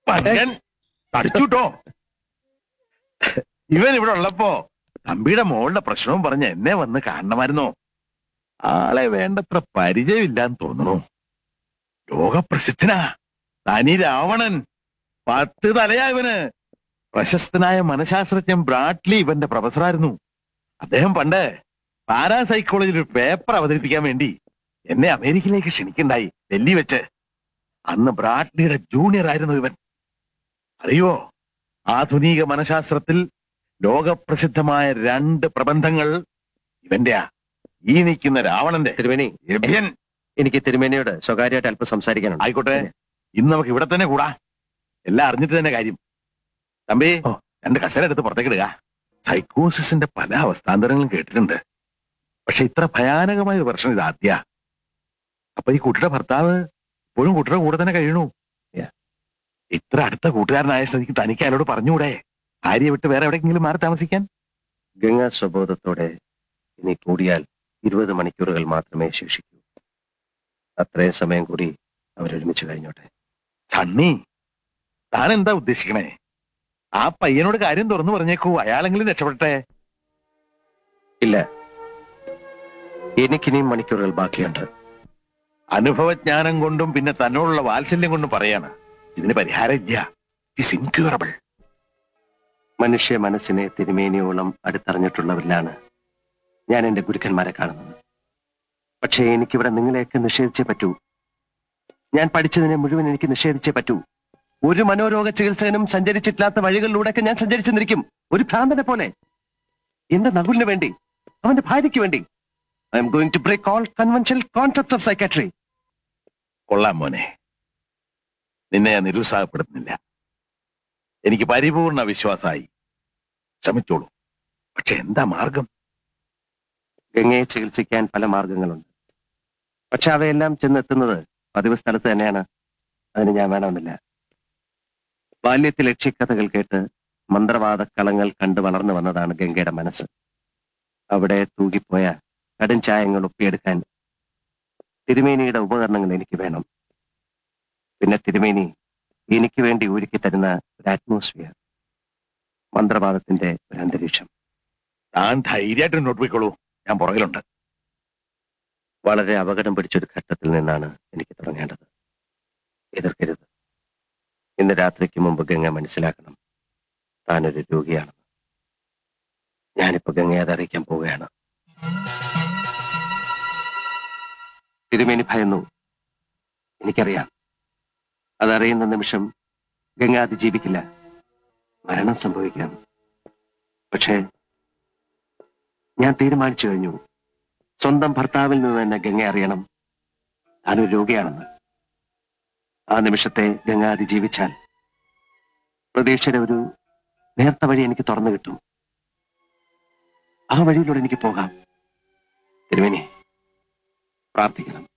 പയ്യൻ തടിച്ചുട്ടോ ഇവൻ ഇവിടെ ഉള്ളപ്പോ തമ്പിയുടെ മോളുടെ പ്രശ്നവും പറഞ്ഞ് എന്നെ വന്ന് കാണണമായിരുന്നോ ആളെ വേണ്ടത്ര പരിചയമില്ലാന്ന് തോന്നുന്നു ലോകപ്രസിദ്ധനാ തനി രാവണൻ പത്ത് തലയാ ഇവന് പ്രശസ്തനായ മനഃശാസ്ത്രജ്ഞൻ ബ്രാഡ്ലി ഇവന്റെ പ്രൊഫസറായിരുന്നു അദ്ദേഹം പണ്ട് പാരാസൈക്കോളജിയിൽ ഒരു പേപ്പർ അവതരിപ്പിക്കാൻ വേണ്ടി എന്നെ അമേരിക്കയിലേക്ക് ക്ഷണിക്കണ്ടായി ഡൽഹി വെച്ച് അന്ന് ബ്രാഡ്ലിയുടെ ജൂനിയർ ആയിരുന്നു ഇവൻ അറിയോ ആധുനിക മനഃശാസ്ത്രത്തിൽ ലോകപ്രസിദ്ധമായ രണ്ട് പ്രബന്ധങ്ങൾ ഇവന്റെയാ ഈ നിൽക്കുന്ന രാവണന്റെ തിരുമേനി ലഭ്യൻ എനിക്ക് തിരുമേനിയോട് സ്വകാര്യമായിട്ട് അല്പം സംസാരിക്കാനുണ്ട് ആയിക്കോട്ടെ ഇന്ന് നമുക്ക് ഇവിടെ തന്നെ കൂടാ എല്ലാം അറിഞ്ഞിട്ട് തന്നെ കാര്യം തമ്പി ഓ. രണ്ട് കസേര എടുത്ത് പുറത്തേക്ക് ഇടുക സൈക്കോസിന്റെ പല അവസ്ഥാന്തരങ്ങളും കേട്ടിട്ടുണ്ട് പക്ഷെ ഇത്ര ഭയാനകമായ ഒരു പ്രശ്നം ഇത് ആദ്യ അപ്പൊ ഈ കുട്ടിയുടെ ഭർത്താവ് ഇപ്പോഴും കുട്ടിയുടെ കൂടെ തന്നെ കഴിയണു Yeah. ഇത്ര അടുത്ത കൂട്ടുകാരനായ സ്ഥിതിക്ക് തനിക്ക് അയാളോട് പറഞ്ഞുകൂടെ ഭാര്യയെ വിട്ട് വേറെ എവിടെയെങ്കിലും മാറി താമസിക്കാൻ ഗംഗാ സ്വബോധത്തോടെ ഇനി കൂടിയാൽ ഇരുപത് മണിക്കൂറുകൾ മാത്രമേ ശേഷിക്കൂ അത്രയും സമയം കൂടി അവരൊരുമിച്ച് കഴിഞ്ഞോട്ടെ സണ്ണി താൻ എന്താ ഉദ്ദേശിക്കണേ ആ പയ്യനോട് കാര്യം തുറന്നു പറഞ്ഞേക്കൂ അയാളെങ്കിലും രക്ഷപ്പെടട്ടെ ഇല്ല എനിക്കിനിയും മണിക്കൂറുകൾ ബാക്കിയുണ്ട് അനുഭവജ്ഞാനം കൊണ്ടും പിന്നെ തന്നോടുള്ള വാത്സല്യം കൊണ്ടും പറയാണ് ഇതിന് പരിഹാരമില്ല ഇറ്റ്സ് ഇൻക്യൂറബിൾ മനുഷ്യ മനസ്സിനെ തിരുമേനിയോളം അടുത്തറിഞ്ഞിട്ടുള്ളവരിലാണ് ഞാൻ എന്റെ ഗുരുക്കന്മാരെ കാണുന്നത് പക്ഷേ എനിക്കിവിടെ നിങ്ങളെയൊക്കെ നിഷേധിച്ചേ പറ്റൂ ഞാൻ പഠിച്ചതിനെ മുഴുവൻ എനിക്ക് നിഷേധിച്ചേ പറ്റൂ ഒരു മനോരോഗ ചികിത്സകനും സഞ്ചരിച്ചിട്ടില്ലാത്ത വഴികളിലൂടെയൊക്കെ ഞാൻ സഞ്ചരിച്ചെന്നിരിക്കും ഒരു ഭ്രാന്തനെ പോലെ എന്റെ നകുലിന് വേണ്ടി അവന്റെ ഭാര്യയ്ക്ക് വേണ്ടി I'm going to break all conventional concept of psychiatry കൊള്ളാം മോനെ നിന്നെ ഞാൻ നിരുത്സാഹപ്പെടുത്തുന്നില്ല എനിക്ക് പരിപൂർണ വിശ്വാസമായി ശ്രമിച്ചോളൂ പക്ഷെ എന്താ മാർഗം ഗംഗയെ ചികിത്സിക്കാൻ പല മാർഗങ്ങളുണ്ട് പക്ഷെ അവയെല്ലാം ചെന്നെത്തുന്നത് പതിവ് സ്ഥലത്ത് തന്നെയാണ് അതിന് ഞാൻ വേണമെന്നില്ല ബാല്യത്തിൽ ലക്ഷ്യക്കഥകൾ കേട്ട് മന്ത്രവാദ കളങ്ങൾ കണ്ടു വളർന്നു വന്നതാണ് ഗംഗയുടെ മനസ്സ് അവിടെ തൂകിപ്പോയ കടും ചായങ്ങൾ ഒപ്പിയെടുക്കാൻ തിരുമേനിയുടെ ഉപകരണങ്ങൾ എനിക്ക് വേണം പിന്നെ തിരുമേനി എനിക്ക് വേണ്ടി ഒരുക്കി തരുന്ന ഒരു അറ്റ്മോസ്ഫിയർ മന്ത്രവാദത്തിന്റെ ഒരു അന്തരീക്ഷം താൻ ധൈര്യമായിട്ട് മുന്നോട്ട് പോയിക്കോളൂ ഞാൻ പുറകിലുണ്ട് വളരെ അപകടം പിടിച്ചൊരു ഘട്ടത്തിൽ നിന്നാണ് എനിക്ക് തുടങ്ങേണ്ടത് എതിർക്കരുത് ഇന്ന് രാത്രിക്ക് മുമ്പ് ഗംഗ മനസ്സിലാക്കണം താനൊരു രോഗിയാണെന്ന് ഞാനിപ്പോ ഗംഗയെ അത് അറിയിക്കാൻ പോവുകയാണ് തിരുമേനി ഭയന്നു എനിക്കറിയാം അതറിയുന്ന നിമിഷം ഗംഗ അതിജീവിക്കില്ല മരണം സംഭവിക്കാം പക്ഷേ ഞാൻ തീരുമാനിച്ചു കഴിഞ്ഞു സ്വന്തം ഭർത്താവിൽ നിന്ന് തന്നെ ഗംഗ അറിയണം താനൊരു രോഗിയാണെന്ന് ആ നിമിഷത്തെ ഗംഗ അതിജീവിച്ചാൽ പ്രതീക്ഷയുടെ ഒരു നേർത്ത വഴി എനിക്ക് തുറന്നു കിട്ടും ആ വഴിയിലൂടെ എനിക്ക് പോകാം തിരുമേനി പ്രാർത്ഥിക്കണം